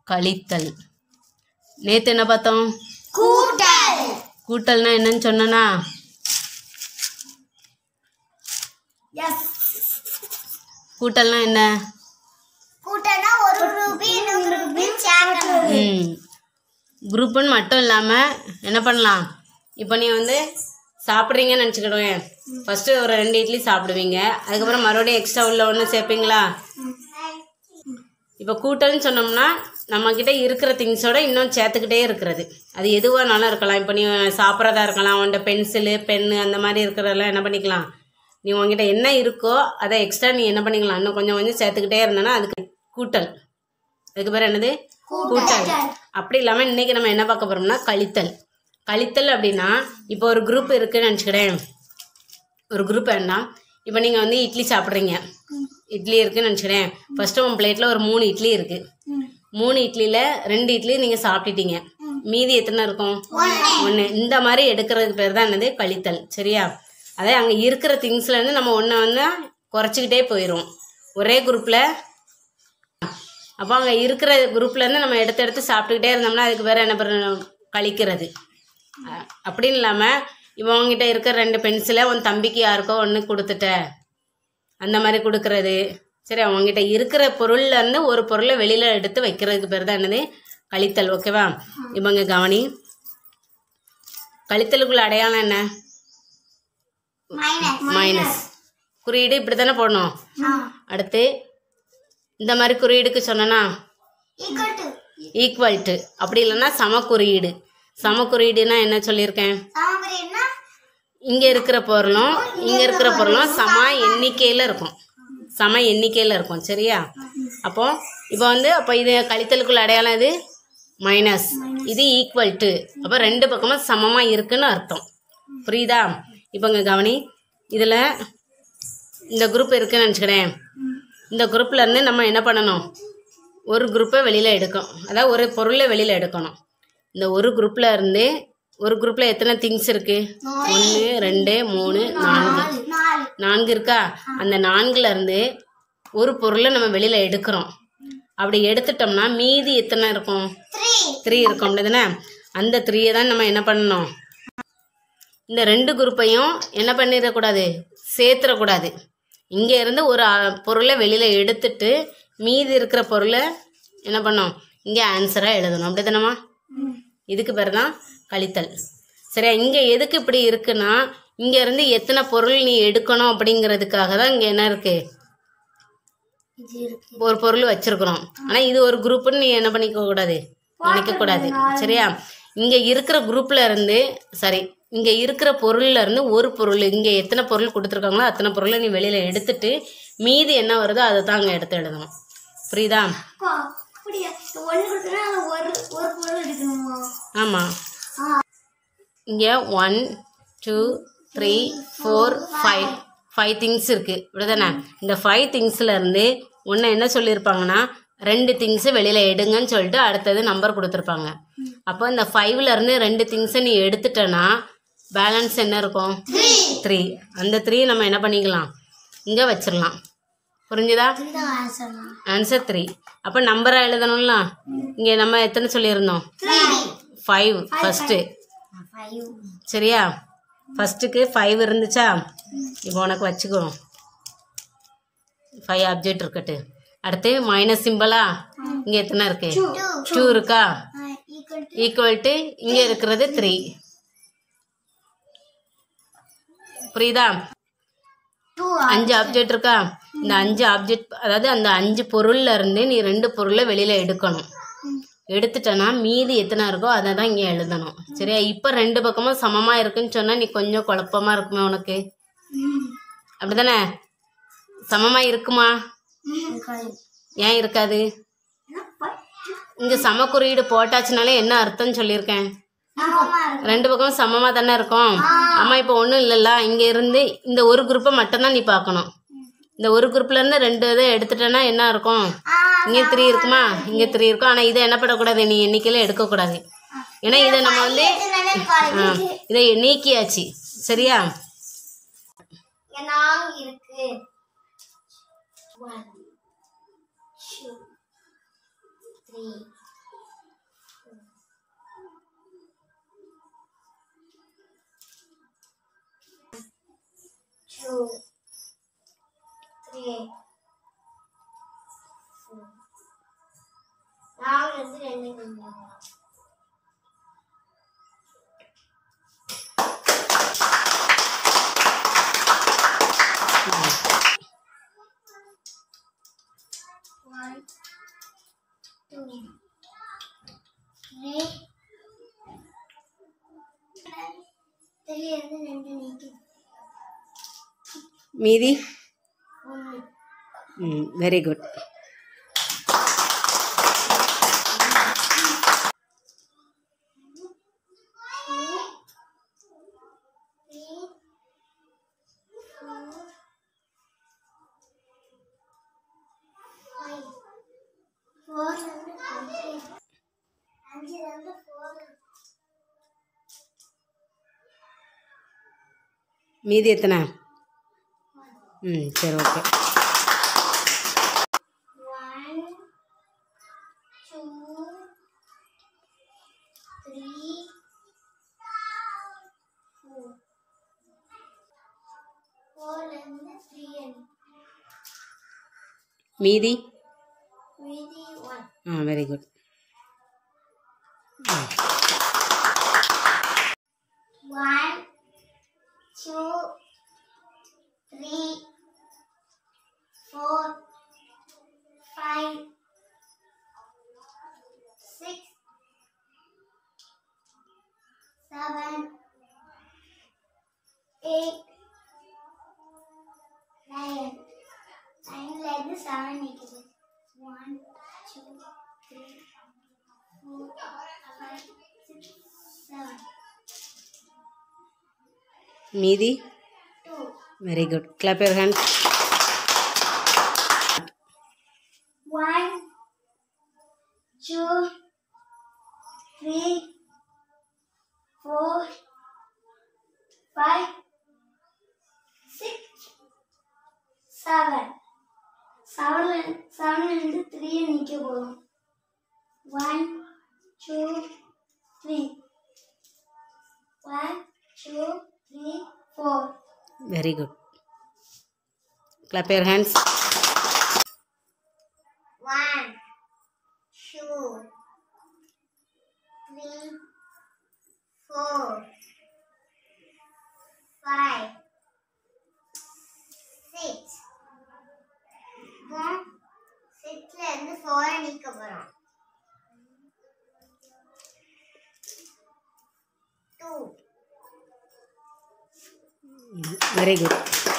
கழித்தல் நேற்று என்ன பார்த்தோம் கூட்டல் கூட்டல்னா என்னன்னு சொன்னனா எஸ் கூட்டல்னா என்ன கூட்டல்னா ஒரு குரூப் இன்னொரு குரூப் சேர்க்கணும் ம் குரூப்புன்னு மட்டும் இல்லாமல் என்ன பண்ணலாம் இப்போ நீ வந்து சாப்பிட்றீங்கன்னு நினச்சிக்கிடுவேன் ஃபஸ்ட்டு ஒரு ரெண்டு இட்லி சாப்பிடுவீங்க அதுக்கப்புறம் மறுபடியும் எக்ஸ்ட்ரா உள்ள ஒன்று சேர்ப்பீங்களா இப்போ கூட்டல்னு சொன்னோம்னா நம்மக்கிட்ட இருக்கிற திங்ஸோட இன்னும் சேர்த்துக்கிட்டே இருக்கிறது அது எதுவானாலும் இருக்கலாம் இப்போ நீ சாப்பிட்றதா இருக்கலாம் உன்கிட்ட பென்சிலு பென்னு அந்த மாதிரி இருக்கிறதெல்லாம் என்ன பண்ணிக்கலாம் நீ உன்கிட்ட என்ன இருக்கோ அதை எக்ஸ்ட்ரா நீ என்ன பண்ணிக்கலாம் இன்னும் கொஞ்சம் கொஞ்சம் சேர்த்துக்கிட்டே இருந்தேன்னா அதுக்கு கூட்டல் அதுக்கு பேர் என்னது கூட்டல் அப்படி இல்லாமல் இன்னைக்கு நம்ம என்ன பார்க்க போறோம்னா கழித்தல் கழித்தல் அப்படின்னா இப்போ ஒரு குரூப் இருக்குன்னு நினச்சிக்கிறேன் ஒரு குரூப் வேண்டாம் இப்போ நீங்கள் வந்து இட்லி சாப்பிட்றீங்க இட்லி இருக்குன்னு நினச்சிக்கிறேன் ஃபஸ்ட்டு உன் பிளேட்டில் ஒரு மூணு இட்லி இருக்குது மூணு இட்லியில் ரெண்டு இட்லி நீங்கள் சாப்பிட்டுட்டீங்க மீதி எத்தனை இருக்கும் ஒன்று இந்த மாதிரி எடுக்கிறதுக்கு பேர் தான் என்னது கழித்தல் சரியா அதே அங்கே இருக்கிற திங்ஸ்லேருந்து நம்ம ஒன்றை வந்து குறைச்சிக்கிட்டே போயிடுவோம் ஒரே குரூப்பில் அப்போ அங்கே இருக்கிற குரூப்லேருந்து நம்ம எடுத்து எடுத்து சாப்பிட்டுக்கிட்டே இருந்தோம்னா அதுக்கு வேறு என்ன பண்ணணும் கழிக்கிறது அ- அப்படின்னு இல்லாமல் இவன் உங்ககிட்ட இருக்கிற ரெண்டு பென்சிலை உன் தம்பிக்கு யாருக்கோ ஒன்று கொடுத்துட்ட அந்த மாதிரி கொடுக்கறது சரி அவங்ககிட்ட இருக்கிற பொருள்ல இருந்து ஒரு பொருளை வெளியில் எடுத்து வைக்கிறதுக்கு பேர் தான் என்னது கழித்தல் ஓகேவா இவங்க கவனி கழித்தலுக்குள்ள அடையாளம் என்ன மைனஸ் மைனஸ் குறியீடு இப்படி தானே போடணும் அடுத்து இந்த மாதிரி குறியீடுக்கு சொன்னனா ஈக்குவல் டு ஈக்குவல் டு அப்படி இல்லைன்னா சம குறியீடு சம குறியீடுனா என்ன சொல்லியிருக்கேன் சமபுரினா இங்கே இருக்கிற பொருளும் இங்கே இருக்கிற பொருளும் சம எண்ணிக்கையில் இருக்கும் சம எண்ணிக்கையில் இருக்கும் சரியா அப்போ இப்போ வந்து அப்போ இது கழித்தலுக்குள்ள அடையாளம் இது மைனஸ் இது ஈக்குவல் டு அப்போ ரெண்டு பக்கமும் சமமாக இருக்குன்னு அர்த்தம் புரியுதா இப்போ இங்கே கவனி இதில் இந்த குரூப் இருக்குன்னு நினச்சிக்கிறேன் இந்த குரூப்ல இருந்து நம்ம என்ன பண்ணணும் ஒரு குரூப்பை வெளியில் எடுக்கணும் அதாவது ஒரு பொருளை வெளியில் எடுக்கணும் இந்த ஒரு குரூப்ல இருந்து ஒரு குரூப்ல எத்தனை திங்ஸ் இருக்கு ஒன்று ரெண்டு மூணு நான்கு நாலு நான்கு இருக்கா அந்த நான்குல இருந்து ஒரு பொருளை நம்ம வெளியில எடுக்கிறோம் அப்படி எடுத்துட்டோம்னா மீதி எத்தனை இருக்கும் த்ரீ த்ரீ இருக்கும் அப்படிதானே அந்த த்ரீயை தான் நம்ம என்ன பண்ணணும் இந்த ரெண்டு குரூப்பையும் என்ன பண்ணிடக்கூடாது சேர்த்துடக்கூடாது இங்கே இருந்து ஒரு அ, பொருளை வெளியில் எடுத்துட்டு மீதி இருக்கிற பொருளை என்ன பண்ணோம் இங்கே ஆன்சராக எழுதணும் அப்படி தானேம்மா இதுக்கு பேர் தான் கழித்தல் சரியா இங்கே எதுக்கு இப்படி இருக்குன்னா இங்கே இருந்து எத்தனை பொருள் நீ எடுக்கணும் அப்படிங்கிறதுக்காக தான் இங்கே என்ன இருக்கு இது இருக்கு ஒரு பொருள் வச்சிருக்கிறோம் ஆனால் இது ஒரு குரூப்னு நீ என்ன பண்ணிக்க கூடாது நினைக்க கூடாது சரியா இங்கே இருக்கிற குரூப்ல இருந்து சரி இங்கே இருக்கிற பொருள்ல இருந்து ஒரு பொருள் இங்கே எத்தனை பொருள் கொடுத்துருக்காங்களோ அத்தனை பொருளை நீ வெளியில எடுத்துட்டு மீதி என்ன வருதோ அதை தான் அங்கே எடுத்து எழுதணும் புரியுதா அப்பா, அப்படியா ஒன்று கொடுத்தனா ஒரு ஒரு பொருள் எடுக்கணுமா ஆமாம் இங்கே one two three four five five things இருக்குது இப்படிதானே இந்த ஃபைவ் திங்ஸில் இருந்து ஒன்று என்ன சொல்லியிருப்பாங்கன்னா ரெண்டு திங்ஸு வெளியில் எடுங்கன்னு சொல்லிட்டு அடுத்தது நம்பர் கொடுத்துருப்பாங்க அப்போ இந்த ஃபைவ்ல இருந்து ரெண்டு திங்ஸை நீ எடுத்துட்டேன்னா பேலன்ஸ் என்ன இருக்கும் த்ரீ அந்த த்ரீ நம்ம என்ன பண்ணிக்கலாம் இங்கே வச்சிடலாம் புரிஞ்சுதா இதுதான் ஆன்சர் ஆன்சர் த்ரீ அப்போ நம்பராக எழுதணும்ல இங்கே நம்ம எத்தனை சொல்லியிருந்தோம் ஃபைவ் ஃபஸ்ட்டு ஃபைவ் சரியா ஃபஸ்ட்டுக்கு ஃபைவ் இருந்துச்சா இப்போ உனக்கு வச்சுக்கோ ஃபைவ் ஆப்ஜெக்ட் இருக்கட்டு அடுத்து மைனஸ் சிம்பிளா இங்கே எத்தனை இருக்கு டூ இருக்கா ஈக்குவல் ஈக்குவல் டு இங்கே இருக்கிறது த்ரீ புரியுதா டூ அஞ்சு ஆப்ஜெக்ட் இருக்கா இந்த அஞ்சு ஆப்ஜெக்ட் அதாவது அந்த அஞ்சு பொருள்ல இருந்து நீ ரெண்டு பொருளை வெளியில எடுக்கணும் எடுத்துட்டனா மீதி எத்தனை இருக்கோ அதை தான் இங்கே எழுதணும் சரியா இப்போ ரெண்டு பக்கமும் சமமாக இருக்குன்னு சொன்னால் நீ கொஞ்சம் குழப்பமா இருக்குமே உனக்கு அப்படிதானே சமமாக இருக்குமா ஏன் இருக்காது இங்கே சம குறியீடு போட்டாச்சுனாலே என்ன அர்த்தம்னு சொல்லியிருக்கேன் ரெண்டு பக்கமும் சமமாக தானே இருக்கும் அம்மா இப்போ ஒன்றும் இல்லைல்ல இங்கே இருந்து இந்த ஒரு குரூப்பை மட்டும்தான் நீ பார்க்கணும் இந்த ஒரு குரூப்ல இருந்து ரெண்டு இதை எடுத்துட்டேன்னா என்ன இருக்கும் இங்கே த்ரீ இருக்குமா இங்கே த்ரீ இருக்கும் ஆனால் இதை என்ன பண்ணக்கூடாது நீ எண்ணிக்கையில் எடுக்கக்கூடாது ஏன்னா இதை நம்ம வந்து ஆ, இதை நீக்கியாச்சு சரியா நாங்க இருக்கு one two three two three நாலு இருந்து ரெண்டு நிமிடம் One, two, three. த்ரீ இருந்து ரெண்டு நீக்கி மீதி ஒன்று ம் very good three four five ஃபோர்லேருந்து அஞ்சு அஞ்சுலேருந்து ஃபோர் மீதி எத்தனை ம் சரி okay One, two, three, four. Four and three and மீதி maybe one. ஆ very good One, two, three, four, five, six, seven, eight, nine. Nineல இருந்து seven நிக்குது. One, two, three, four, five, six, seven. மீதி Two. Very good clap your hand One, two, three, four, five, six, seven. Seven, seven and three நிக்க போதும். One, two, three. One, two, three, four. Very good clap your hands One, two, three, four, five, six. இப்போ சிக்ஸ்ல இருந்து ஃபோரை நீக்க போறோம் two very good